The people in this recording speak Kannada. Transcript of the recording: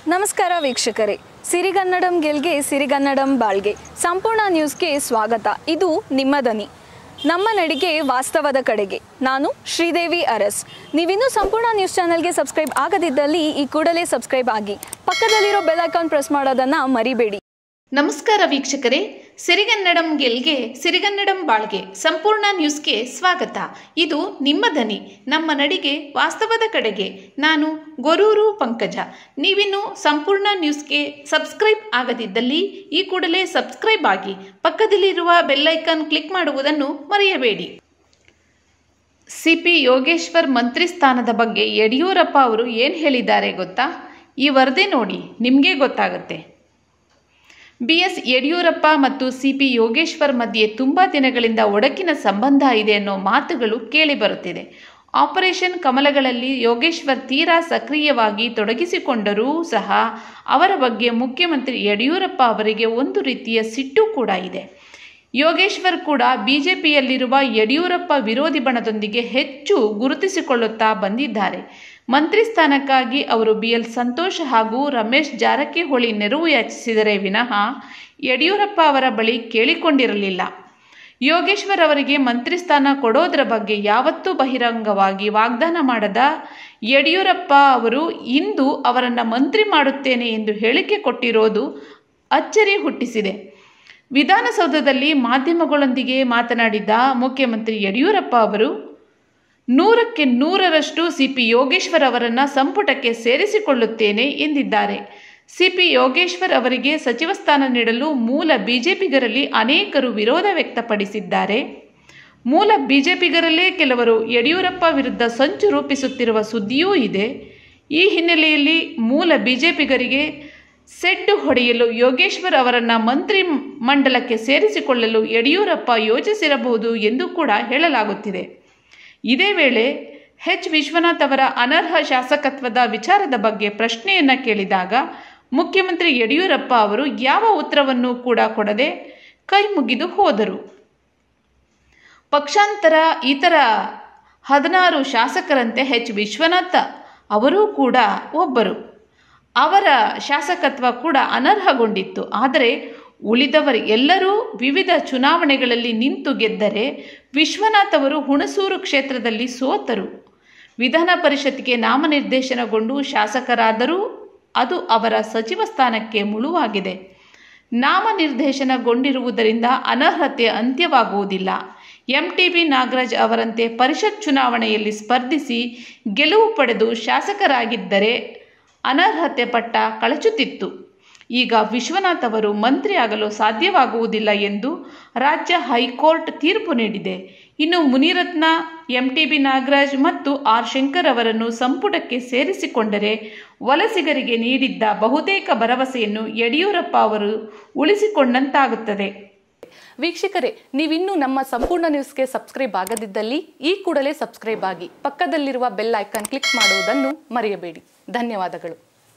ನಮಸ್ಕಾರ ವೀಕ್ಷಕರೇ ಸಿರಿಗನ್ನಡಂ ಗೆಲ್ಗೆ ಸಿರಿಗನ್ನಡಂ ಬಾಳ್ಗೆ ಸಂಪೂರ್ಣ ನ್ಯೂಸ್ಗೆ ಸ್ವಾಗತ ಇದು ನಿಮ್ಮ ದನಿ ನಮ್ಮ ನಡಿಗೆ ವಾಸ್ತವದ ಕಡೆಗೆ ನಾನು ಶ್ರೀದೇವಿ ಅರಸ್ ನೀವಿನ್ನೂ ಸಂಪೂರ್ಣ ನ್ಯೂಸ್ ಚಾನೆಲ್ಗೆ ಸಬ್ಸ್ಕ್ರೈಬ್ ಆಗದಿದ್ದಲ್ಲಿ ಈ ಕೂಡಲೇ ಸಬ್ಸ್ಕ್ರೈಬ್ ಆಗಿ ಪಕ್ಕದಲ್ಲಿರೋ ಬೆಲ್ ಐಕಾನ್ ಪ್ರೆಸ್ ಮಾಡೋದನ್ನು ಮರಿಬೇಡಿ ನಮಸ್ಕಾರ ವೀಕ್ಷಕರೇ ಸಿರಿಗನ್ನಡಂ ಗೆಲ್ಗೆ ಸಿರಿಗನ್ನಡಂ ಬಾಳ್ಗೆ ಸಂಪೂರ್ಣ ನ್ಯೂಸ್ಗೆ ಸ್ವಾಗತ ಇದು ನಿಮ್ಮ ದನಿ ನಮ್ಮ ನಡಿಗೆ ವಾಸ್ತವದ ಕಡೆಗೆ ನಾನು ಗೊರೂರು ಪಂಕಜ ನೀವಿನ್ನು ಸಂಪೂರ್ಣ ನ್ಯೂಸ್ಗೆ ಸಬ್ಸ್ಕ್ರೈಬ್ ಆಗದಿದ್ದಲ್ಲಿ ಈ ಕೂಡಲೇ ಸಬ್ಸ್ಕ್ರೈಬ್ ಆಗಿ ಪಕ್ಕದಲ್ಲಿರುವ ಬೆಲ್ಲೈಕನ್ ಕ್ಲಿಕ್ ಮಾಡುವುದನ್ನು ಮರೆಯಬೇಡಿ ಸಿಪಿ ಯೋಗೇಶ್ವರ್ ಮಂತ್ರಿ ಸ್ಥಾನದ ಬಗ್ಗೆ ಯಡಿಯೂರಪ್ಪ ಅವರು ಏನು ಹೇಳಿದ್ದಾರೆ ಗೊತ್ತಾ ಈ ವರದಿ ನೋಡಿ ನಿಮಗೆ ಗೊತ್ತಾಗುತ್ತೆ ಬಿ ಎಸ್ ಯಡಿಯೂರಪ್ಪ ಮತ್ತು ಸಿ ಪಿ ಯೋಗೇಶ್ವರ್ ಮಧ್ಯೆ ತುಂಬ ದಿನಗಳಿಂದ ಒಡಕಿನ ಸಂಬಂಧ ಇದೆ ಅನ್ನೋ ಮಾತುಗಳು ಕೇಳಿಬರುತ್ತಿದೆ ಆಪರೇಷನ್ ಕಮಲಗಳಲ್ಲಿ ಯೋಗೇಶ್ವರ್ ತೀರಾ ಸಕ್ರಿಯವಾಗಿ ತೊಡಗಿಸಿಕೊಂಡರೂ ಸಹ ಅವರ ಬಗ್ಗೆ ಮುಖ್ಯಮಂತ್ರಿ ಯಡಿಯೂರಪ್ಪ ಅವರಿಗೆ ಒಂದು ರೀತಿಯ ಸಿಟ್ಟು ಕೂಡ ಇದೆ ಯೋಗೇಶ್ವರ್ ಕೂಡ ಬಿಜೆಪಿಯಲ್ಲಿರುವ ಯಡಿಯೂರಪ್ಪ ವಿರೋಧಿ ಬಣದೊಂದಿಗೆ ಹೆಚ್ಚು ಗುರುತಿಸಿಕೊಳ್ಳುತ್ತಾ ಬಂದಿದ್ದಾರೆ ಮಂತ್ರಿ ಸ್ಥಾನಕ್ಕಾಗಿ ಅವರು ಬಿ ಎಲ್ ಸಂತೋಷ್ ಹಾಗೂ ರಮೇಶ್ ಜಾರಕಿಹೊಳಿ ನೆರವು ಯಾಚಿಸಿದರೆ ವಿನಃ ಯಡಿಯೂರಪ್ಪ ಅವರ ಬಳಿ ಕೇಳಿಕೊಂಡಿರಲಿಲ್ಲ ಯೋಗೇಶ್ವರ್ ಅವರಿಗೆ ಮಂತ್ರಿ ಸ್ಥಾನ ಕೊಡೋದರ ಬಗ್ಗೆ ಯಾವತ್ತೂ ಬಹಿರಂಗವಾಗಿ ವಾಗ್ದಾನ ಮಾಡದ ಯಡಿಯೂರಪ್ಪ ಅವರು ಇಂದು ಅವರನ್ನು ಮಂತ್ರಿ ಮಾಡುತ್ತೇನೆ ಎಂದು ಹೇಳಿಕೆ ಕೊಟ್ಟಿರೋದು ಅಚ್ಚರಿ ಹುಟ್ಟಿಸಿದೆ ವಿಧಾನಸೌಧದಲ್ಲಿ ಮಾಧ್ಯಮಗಳೊಂದಿಗೆ ಮಾತನಾಡಿದ ಮುಖ್ಯಮಂತ್ರಿ ಯಡಿಯೂರಪ್ಪ ಅವರು ನೂರಕ್ಕೆ ನೂರರಷ್ಟು ಸಿಪಿ ಯೋಗೇಶ್ವರ್ ಅವರನ್ನು ಸಂಪುಟಕ್ಕೆ ಸೇರಿಸಿಕೊಳ್ಳುತ್ತೇನೆ ಎಂದಿದ್ದಾರೆ ಸಿಪಿ ಯೋಗೇಶ್ವರ್ ಅವರಿಗೆ ಸಚಿವ ಸ್ಥಾನ ನೀಡಲು ಮೂಲ ಬಿಜೆಪಿಗರಲ್ಲಿ ಅನೇಕರು ವಿರೋಧ ವ್ಯಕ್ತಪಡಿಸಿದ್ದಾರೆ ಮೂಲ ಬಿಜೆಪಿಗರಲ್ಲೇ ಕೆಲವರು ಯಡಿಯೂರಪ್ಪ ವಿರುದ್ಧ ಸಂಚು ರೂಪಿಸುತ್ತಿರುವ ಸುದ್ದಿಯೂ ಇದೆ ಈ ಹಿನ್ನೆಲೆಯಲ್ಲಿ ಮೂಲ ಬಿಜೆಪಿಗರಿಗೆ ಸೆಡ್ಡು ಹೊಡೆಯಲು ಯೋಗೇಶ್ವರ್ ಅವರನ್ನು ಮಂತ್ರಿ ಮಂಡಲಕ್ಕೆ ಸೇರಿಸಿಕೊಳ್ಳಲು ಯಡಿಯೂರಪ್ಪ ಯೋಚಿಸಿರಬಹುದು ಎಂದು ಕೂಡ ಹೇಳಲಾಗುತ್ತಿದೆ ಇದೇ ವೇಳೆ ಎಚ್ ವಿಶ್ವನಾಥ್ ಅವರ ಅನರ್ಹ ಶಾಸಕತ್ವದ ವಿಚಾರದ ಬಗ್ಗೆ ಪ್ರಶ್ನೆಯನ್ನು ಕೇಳಿದಾಗ ಮುಖ್ಯಮಂತ್ರಿ ಯಡಿಯೂರಪ್ಪ ಅವರು ಯಾವ ಉತ್ತರವನ್ನು ಕೂಡ ಕೊಡದೆ ಕೈ ಮುಗಿದು ಹೋದರು ಪಕ್ಷಾಂತರ ಇತರ ಹದಿನಾರು ಶಾಸಕರಂತೆ ಎಚ್ ವಿಶ್ವನಾಥ್ ಅವರೂ ಕೂಡ ಒಬ್ಬರು ಅವರ ಶಾಸಕತ್ವ ಕೂಡ ಅನರ್ಹಗೊಂಡಿತ್ತು ಆದರೆ ಉಳಿದವರು ಎಲ್ಲರೂ ವಿವಿಧ ಚುನಾವಣೆಗಳಲ್ಲಿ ನಿಂತು ಗೆದ್ದರೆ ವಿಶ್ವನಾಥ್ ಅವರು ಹುಣಸೂರು ಕ್ಷೇತ್ರದಲ್ಲಿ ಸೋತರು ವಿಧಾನ ಪರಿಷತ್ಗೆ ನಾಮನಿರ್ದೇಶನಗೊಂಡು ಶಾಸಕರಾದರೂ ಅದು ಅವರ ಸಚಿವ ಸ್ಥಾನಕ್ಕೆ ಮುಳುವಾಗಿದೆ ನಾಮನಿರ್ದೇಶನಗೊಂಡಿರುವುದರಿಂದ ಅನರ್ಹತೆ ಅಂತ್ಯವಾಗುವುದಿಲ್ಲ ಎಂಟಿಬಿ ನಾಗರಾಜ್ ಅವರಂತೆ ಪರಿಷತ್ ಚುನಾವಣೆಯಲ್ಲಿ ಸ್ಪರ್ಧಿಸಿ ಗೆಲುವು ಪಡೆದು ಶಾಸಕರಾಗಿದ್ದರೆ ಅನರ್ಹತೆ ಪಟ್ಟ ಕಳಚುತ್ತಿತ್ತು ಈಗ ವಿಶ್ವನಾಥ್ ಅವರು ಮಂತ್ರಿ ಆಗಲು ಸಾಧ್ಯವಾಗುವುದಿಲ್ಲ ಎಂದು ರಾಜ್ಯ ಹೈಕೋರ್ಟ್ ತೀರ್ಪು ನೀಡಿದೆ ಇನ್ನು ಮುನಿರತ್ನ ಎಂಟಿಬಿ ನಾಗರಾಜ್ ಮತ್ತು ಆರ್ ಶಂಕರ್ ಅವರನ್ನು ಸಂಪುಟಕ್ಕೆ ಸೇರಿಸಿಕೊಂಡರೆ ವಲಸಿಗರಿಗೆ ನೀಡಿದ್ದ ಬಹುತೇಕ ಭರವಸೆಯನ್ನು ಯಡಿಯೂರಪ್ಪ ಅವರು ಉಳಿಸಿಕೊಂಡಂತಾಗುತ್ತದೆ ವೀಕ್ಷಕರೇ ನೀವಿನ್ನೂ ನಮ್ಮ ಸಂಪೂರ್ಣ ನ್ಯೂಸ್ಗೆ ಸಬ್ಸ್ಕ್ರೈಬ್ ಆಗದಿದ್ದಲ್ಲಿ ಈ ಕೂಡಲೇ ಸಬ್ಸ್ಕ್ರೈಬ್ ಆಗಿ ಪಕ್ಕದಲ್ಲಿರುವ ಬೆಲ್ ಐಕಾನ್ ಕ್ಲಿಕ್ ಮಾಡುವುದನ್ನು ಮರೆಯಬೇಡಿ ಧನ್ಯವಾದಗಳು